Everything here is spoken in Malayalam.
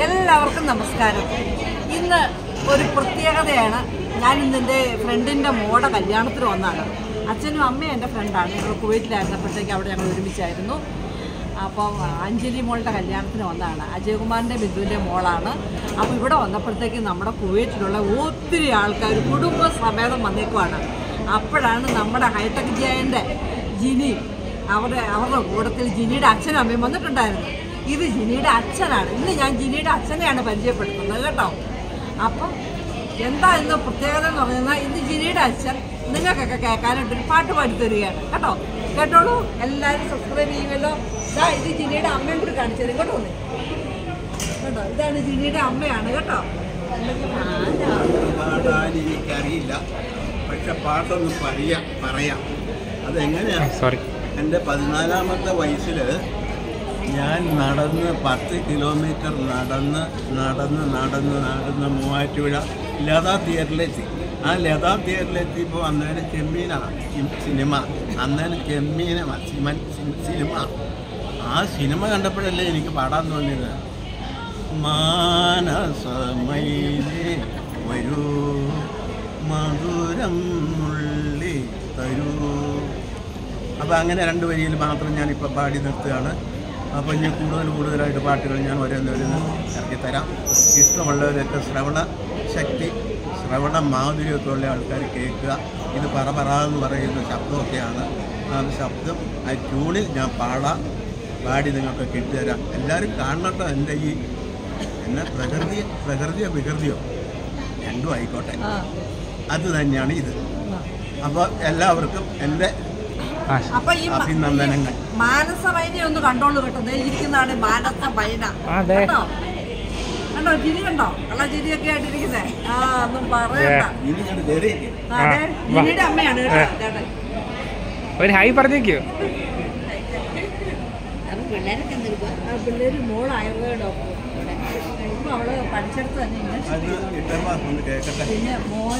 എല്ലാവർക്കും നമസ്കാരം ഇന്ന് ഒരു പ്രത്യേകതയാണ് ഞാൻ ഇന്ന് എൻ്റെ ഫ്രണ്ടിൻ്റെ മോടെ കല്യാണത്തിന് വന്നതാണ് അച്ഛനും അമ്മയും എൻ്റെ ഫ്രണ്ടാണ് ഞങ്ങൾ കുവൈറ്റിലായിരുന്നപ്പോഴത്തേക്ക് അവിടെ ഞങ്ങൾ ഒരുമിച്ചായിരുന്നു അപ്പം അഞ്ജലി മോളുടെ കല്യാണത്തിന് വന്നതാണ് അജയകുമാറിൻ്റെ ബിന്ദുവിൻ്റെ മോളാണ് അപ്പോൾ ഇവിടെ വന്നപ്പോഴത്തേക്ക് നമ്മുടെ കുവൈറ്റിലുള്ള ഒത്തിരി ആൾക്കാർ കുടുംബസമേതം വന്നേക്കുവാണ് അപ്പോഴാണ് നമ്മുടെ ഹൈടെക് ജയൻ്റെ ജിനി അവരുടെ അവരുടെ കൂട്ടത്തിൽ ജിനിയുടെ അച്ഛനും അമ്മയും വന്നിട്ടുണ്ടായിരുന്നു ഇത് ജിനിയുടെ അച്ഛനാണ് ഇന്ന് ഞാൻ ജിനിയുടെ അച്ഛനെയാണ് പരിചയപ്പെടുത്തുന്നത് കേട്ടോ അപ്പം എന്താ ഇന്ന് പ്രത്യേകത എന്ന് പറയുന്നത് ഇന്ന് ജിനിയുടെ അച്ഛൻ നിങ്ങൾക്കൊക്കെ കേൾക്കാനായിട്ട് ഒരു പാട്ട് പാടി തരികയാണ് കേട്ടോ കേട്ടോളൂ എല്ലാവരും സബ്സ്ക്രൈബ് ചെയ്യുമല്ലോ ഇതാ ഇത് ജിനിയുടെ അമ്മയും കൂടി കാണിച്ചു തരും കേട്ടോ ഒന്ന്. കേട്ടോ ഇതാണ് ജിനിയുടെ അമ്മയാണ് കേട്ടോ പാടാൻ എനിക്കറിയില്ല പക്ഷെ പാട്ടൊന്ന് പറയാം പറയാം അതെങ്ങനെയാണ് സോറി എൻ്റെ പതിനാലാമത്തെ വയസ്സിൽ ഞാൻ നടന്ന് പത്ത് കിലോമീറ്റർ നടന്ന് നടന്ന് നടന്ന് നടന്ന് മൂവാറ്റുപുഴ ലതാ തിയേറ്ററിലെത്തി ആ ലതാ തിയേറ്ററിലെത്തിയപ്പോൾ അന്നേരം ചെമ്മീനാണ് സി- സിനിമ അന്നേരം ചെമ്മീന സിമൻ സി- സിനിമ ആ സിനിമ കണ്ടപ്പോഴല്ലേ എനിക്ക് പാടാൻ തോന്നിയത് മാനസമയിലേ വരൂ മധുരം നുള്ളി തരൂ അപ്പോൾ അങ്ങനെ രണ്ട് വരിയിൽ മാത്രം ഞാനിപ്പോൾ പാടി നിർത്തുകയാണ് അപ്പോൾ ഇനി കൂടുതൽ കൂടുതലായിട്ട് പാട്ടുകൾ ഞാൻ ഓരോന്നോരോന്ന് ഇറക്കി തരാം ഇഷ്ടമുള്ളവരൊക്കെ ശ്രവണ ശക്തി ശ്രവണ മാധുര്യമൊക്കെ ഉള്ള ആൾക്കാർ കേൾക്കുക ഇത് പറ പറ എന്ന് പറയുന്ന ശബ്ദമൊക്കെയാണ് ആ ശബ്ദം ആ ട്യൂണിൽ ഞാൻ പാടാം പാടി നിങ്ങൾക്ക് കിട്ടുതരാം എല്ലാവരും കാണട്ടോ എൻ്റെ ഈ എന്നെ പ്രകൃതി പ്രകൃതിയോ വികൃതിയോ രണ്ടും ആയിക്കോട്ടെ ആ അത് തന്നെയാണ് ഇത് അപ്പോൾ എല്ലാവർക്കും എൻ്റെ അപ്പൊ ഈ മ- അഭിനന്ദനങ്ങൾ. ഈ മാനസവൈനെ ഒന്ന് കണ്ടോളൂ കേട്ടോ ദേ ഇരിക്കുന്നതാണ് മാനസ വൈന അതെ. കേട്ടോ കണ്ടോ ചിരി കണ്ടോ കള്ള ചിരിയൊക്കെ ആയിട്ടിരിക്കുന്നേ ആ ഒന്നും പറയണ്ട ഇനി ഇങ്ങോട്ട് കയറി ആ, അതെ വാ. ജിനിയുടെ അമ്മയാണ് കേട്ടോ ഏ. ചേട്ടൻ. ഒരു ഹൈ പറഞ്ഞേക്കോ ആ പിള്ളേര് മോൾ ആയുർവേദ ഡോക്ടർ ഇപ്പൊ അവള് പഠിച്ചെടുത്ത് തന്നെ ഇംഗ്ലീഷ് അത് ഇട്ടമ്മ ഒന്ന് കേൾക്കട്ടെ പിന്നെ മോൻ